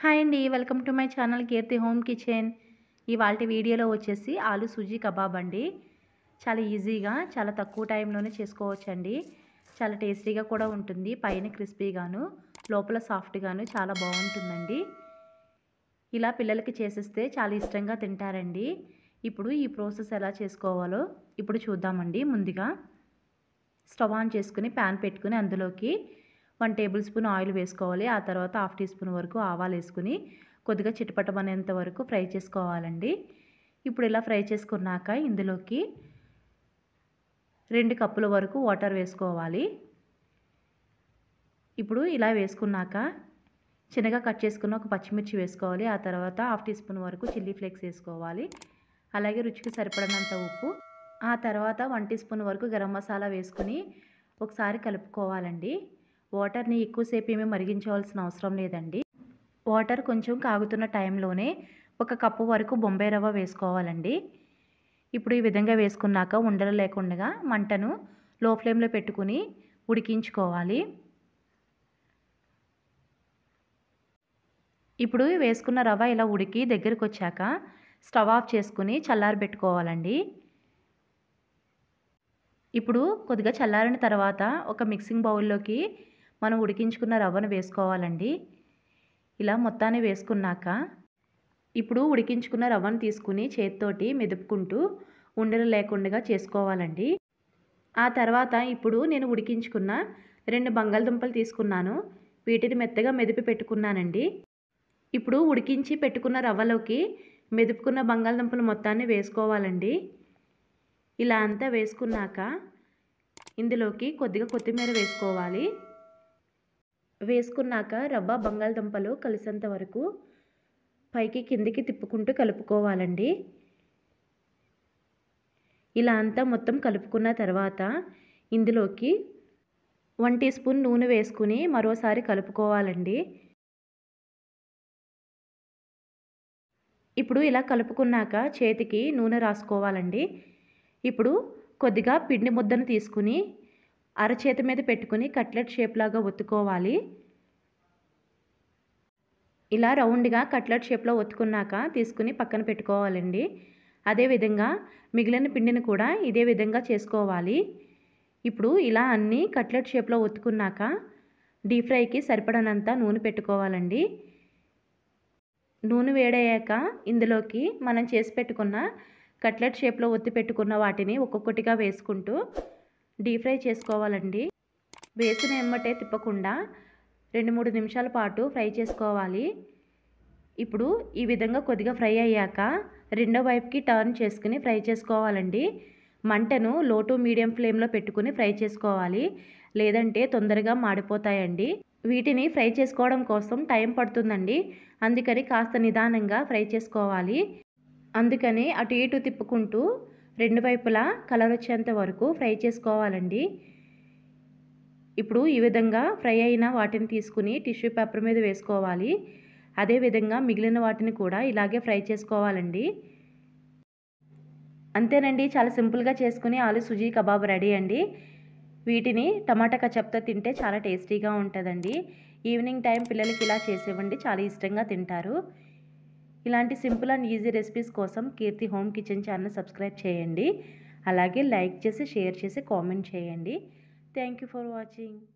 hi అండి welcome to my channel Keerthi home kitchen ఇవాళ వీడియోలో వచ్చేసి ఆలు సూజీ కబాబ్ అండి చాలా ఈజీగా చాలా తక్కువ టైంలోనే చేసుకోవచ్చండి చాలా టేస్టీగా కూడా ఉంటుంది పైన క్రిస్పీగాను లోపల సాఫ్ట్గాను చాలా బాగుంటుందండి ఇలా పిల్లలకి చేసిస్తే చాలా ఇష్టంగా తింటారండి ఇప్పుడు ఈ ప్రాసెస్ ఎలా చేసుకోవాలో ఇప్పుడు చూద్దామండి ముందుగా స్టవ్ ఆన్ చేసుకుని ప్యాన్ పెట్టుకుని అందులోకి వన్ టేబుల్ స్పూన్ ఆయిల్ వేసుకోవాలి ఆ తర్వాత హాఫ్ టీ స్పూన్ వరకు ఆవాలు వేసుకుని కొద్దిగా చిటపటమనేంత వరకు ఫ్రై చేసుకోవాలండి ఇప్పుడు ఇలా ఫ్రై చేసుకున్నాక ఇందులోకి రెండు కప్పుల వరకు వాటర్ వేసుకోవాలి ఇప్పుడు ఇలా వేసుకున్నాక చిన్నగా కట్ చేసుకున్న ఒక పచ్చిమిర్చి వేసుకోవాలి ఆ తర్వాత హాఫ్ టీ స్పూన్ వరకు చిల్లీ ఫ్లేక్స్ వేసుకోవాలి అలాగే రుచికి సరిపడినంత ఉప్పు ఆ తర్వాత వన్ టీ స్పూన్ వరకు గరం మసాలా వేసుకుని ఒకసారి కలుపుకోవాలండి వాటర్ని ఎక్కువసేపు ఏమీ మరిగించవలసిన అవసరం లేదండి వాటర్ కొంచెం కాగుతున్న టైంలోనే ఒక కప్పు వరకు బొంబాయి రవ్వ వేసుకోవాలండి ఇప్పుడు ఈ విధంగా వేసుకున్నాక ఉండలు లేకుండా మంటను లో ఫ్లేమ్లో పెట్టుకుని ఉడికించుకోవాలి ఇప్పుడు వేసుకున్న రవ్వ ఇలా ఉడికి దగ్గరికి వచ్చాక స్టవ్ ఆఫ్ చేసుకుని చల్లారబెట్టుకోవాలండి ఇప్పుడు కొద్దిగా చల్లారిన తర్వాత ఒక మిక్సింగ్ బౌల్లోకి మనం ఉడికించుకున్న రవ్వను వేసుకోవాలండి ఇలా మొత్తాన్ని వేసుకున్నాక ఇప్పుడు ఉడికించుకున్న రవ్వను తీసుకుని చేతితోటి మెదుపుకుంటూ ఉండలు లేకుండా చేసుకోవాలండి ఆ తర్వాత ఇప్పుడు నేను ఉడికించుకున్న రెండు బంగాళదుంపలు తీసుకున్నాను వీటిని మెత్తగా మెదిపి పెట్టుకున్నానండి ఇప్పుడు ఉడికించి పెట్టుకున్న రవ్వలోకి మెదుపుకున్న బంగాళదుంపలు మొత్తాన్ని వేసుకోవాలండి ఇలా అంతా వేసుకున్నాక ఇందులోకి కొద్దిగా కొత్తిమీర వేసుకోవాలి వేసుకున్నాక రవ్వ బంగాళదుంపలు కలిసేంత వరకు పైకి కిందికి తిప్పుకుంటూ కలుపుకోవాలండి ఇలా అంతా మొత్తం కలుపుకున్న తర్వాత ఇందులోకి వన్ టీ స్పూన్ నూనె వేసుకుని మరోసారి కలుపుకోవాలండి ఇప్పుడు ఇలా కలుపుకున్నాక చేతికి నూనె రాసుకోవాలండి ఇప్పుడు కొద్దిగా పిండి ముద్దను తీసుకుని అరచేతి మీద పెట్టుకుని కట్లెట్ షేప్ లాగా ఒత్తుకోవాలి ఇలా రౌండ్గా కట్లెట్ షేప్లో ఒత్తుకున్నాక తీసుకుని పక్కన పెట్టుకోవాలండి అదేవిధంగా మిగిలిన పిండిని కూడా ఇదే విధంగా చేసుకోవాలి ఇప్పుడు ఇలా అన్నీ కట్లెట్ షేప్లో ఒత్తుకున్నాక డీప్ ఫ్రైకి సరిపడనంత నూనె పెట్టుకోవాలండి నూనె వేడయ్యాక ఇందులోకి మనం చేసి పెట్టుకున్న కట్లెట్ షేప్లో ఒత్తి పెట్టుకున్న వాటిని ఒక్కొక్కటిగా వేసుకుంటూ డీప్ ఫ్రై చేసుకోవాలండి వేసిన ఎమ్మటే తిప్పకుండా రెండు మూడు నిమిషాల పాటు ఫ్రై చేసుకోవాలి ఇప్పుడు ఈ విధంగా కొద్దిగా ఫ్రై అయ్యాక రెండో వైపుకి టర్న్ చేసుకుని ఫ్రై చేసుకోవాలండి మంటను లో టు మీడియం ఫ్లేమ్లో పెట్టుకుని ఫ్రై చేసుకోవాలి లేదంటే తొందరగా మాడిపోతాయండి వీటిని ఫ్రై చేసుకోవడం కోసం టైం పడుతుందండి అందుకని కాస్త నిదానంగా ఫ్రై చేసుకోవాలి అందుకని అటు ఇటు తిప్పుకుంటూ రెండు వైపులా కలర్ వచ్చేంత వరకు ఫ్రై చేసుకోవాలండి ఇప్పుడు ఈ విధంగా ఫ్రై అయిన వాటిని తీసుకుని టిష్యూ పేపర్ మీద వేసుకోవాలి అదేవిధంగా మిగిలిన వాటిని కూడా ఇలాగే ఫ్రై చేసుకోవాలండి అంతేనండి చాలా సింపుల్గా చేసుకుని ఆలు సుజీ కబాబ్ రెడీ అండి వీటిని టమాటా కచప్తో తింటే చాలా టేస్టీగా ఉంటుందండి ఈవినింగ్ టైం పిల్లలకి ఇలా చేసేవ్వండి చాలా ఇష్టంగా తింటారు ఇలాంటి సింపుల్ అండ్ ఈజీ రెసిపీస్ కోసం Keerthi home kitchen channel subscribe చేయండి అలాగే లైక్ చేసి షేర్ చేసి కామెంట్ చేయండి థ్యాంక్ యూ ఫర్ వాచింగ్